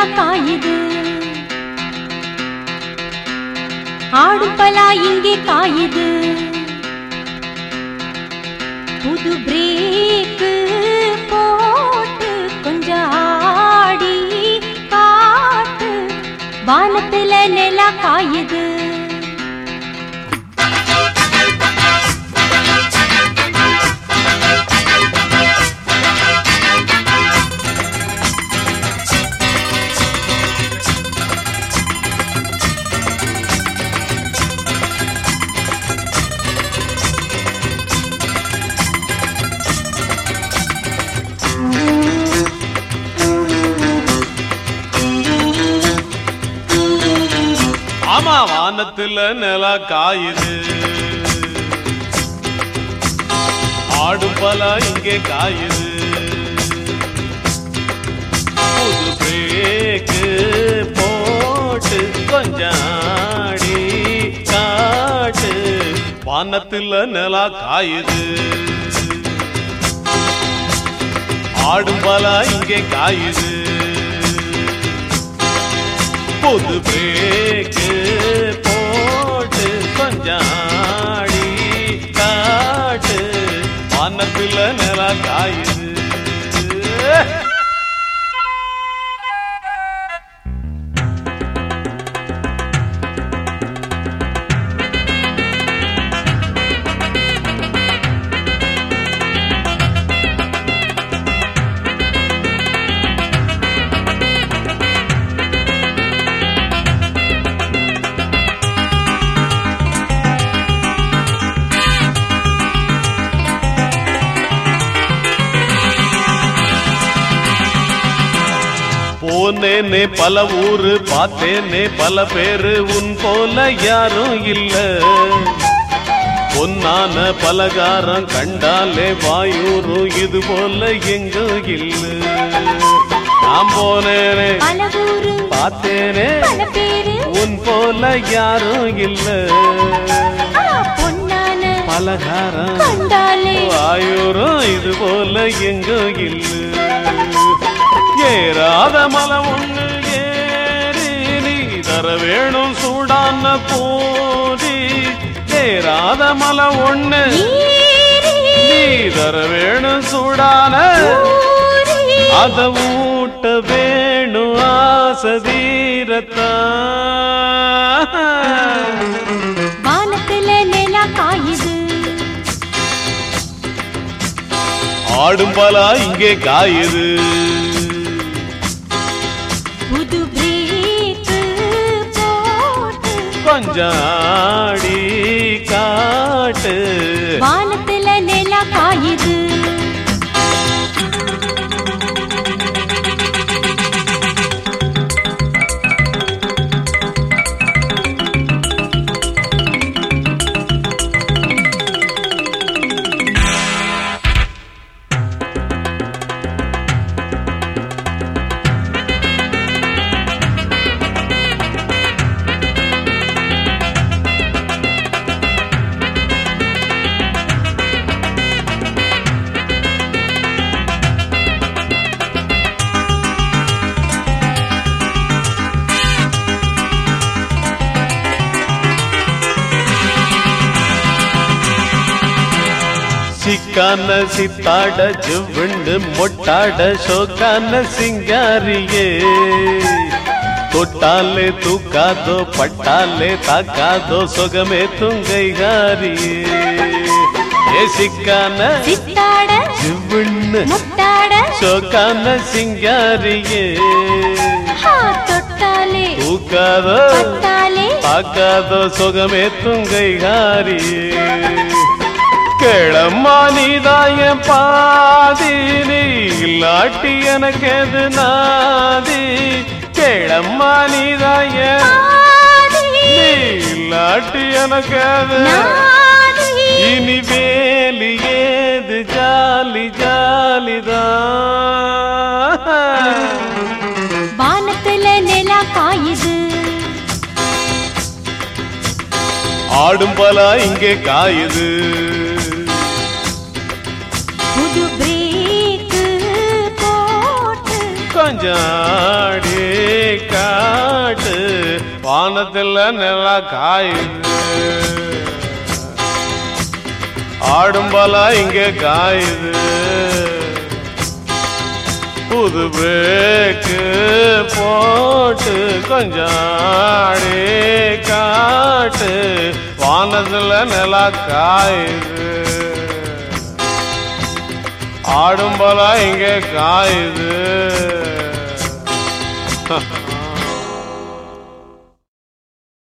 நிலா காயுது ஆடும் பலா இங்கே காயுது புது பிரேக் போட்டு கொஞ்சம் ஆடி காட்டு வானத்துல நிலா காயுது ஆமா வானத்துல நிலா காயுது ஆடும் பலா இங்கே காயுது புது பிரேக்கு போட்டு கொஞ்சம் ஆடி காட்டு வானத்துல நிலா காயுது ஆடும் பலா இங்கே காயுது புது பிரேக்கு போட்டு கொஞ்சம் ஆடி காட்டு வானத்துல நிலா காயுது போனேனே பல ஊரு பார்த்தேனே பல பேரு உன் போல யாரும் இல்ல பொன்னான பலகாரம் கண்டாலே வாயூரும் இது போல எங்கும் இல்ல நான் போனேனே பல ஊரு பார்த்தேனே பல பேரு உன் போல யாரும் இல்ல ஆ, பொன்னான பலகாரம் கண்டாலே வாயூரும் இது போல எங்கும் இல்ல ஏறாத மலை ஒண்ணு ஏறி நீ தர வேணும் சூடான போதி ஏறாத மலை ஒண்ணு ஏறி நீ தர வேணும் சூடான ஊறி அத ஊட்ட வேணும் ஆசதீரத்தான் வானத்துல நிலா காயுது ஆடும் பலா இங்கே காயுது புது பிரேக் போட்டு கொஞ்சம் ஆடி காட்டு வானத்துல நிலா காயுது சிக்கான சித்தாட ஜிவ்விண்டு மொட்டாட சோக்கான சிங்காரியே தொட்டாலே தூக்காதோ பட்டாலே தாக்காதோ சொகமே துங்கைகாரியே ஏ சிக்கான சித்தாட ஜிவ்விண்டு முட்டாட சோக்கான சிங்காரியே ஹா தொட்டாலே தூக்காதோ பட்டாலே தாக்காதோ சொகமே துங்கைகாரியே கேளம்மா நீதாய பாதி நீ இல்லாட்டி எனக்கு எது நாதி கேளம்மா நீதாய ஆதி நீ இல்லாட்டி எனக்கு எது நாதி இனி வேலி ஏது ஜாலி ஜாலிதான் வானத்துல நிலா காயுது ஆடும் பலா இங்கே காயுது புது பிரேக் போட்டு கொஞ்சம் ஆடி காட்டு வானத்தில் நிலா காயுது ஆடும்பலா இங்கே காயுது புது பிரேக்கு போட்டு கொஞ்சம் ஆடி காட்டு வானத்தில் நிலா காயுது ஆடும்பலா இங்கே காயுது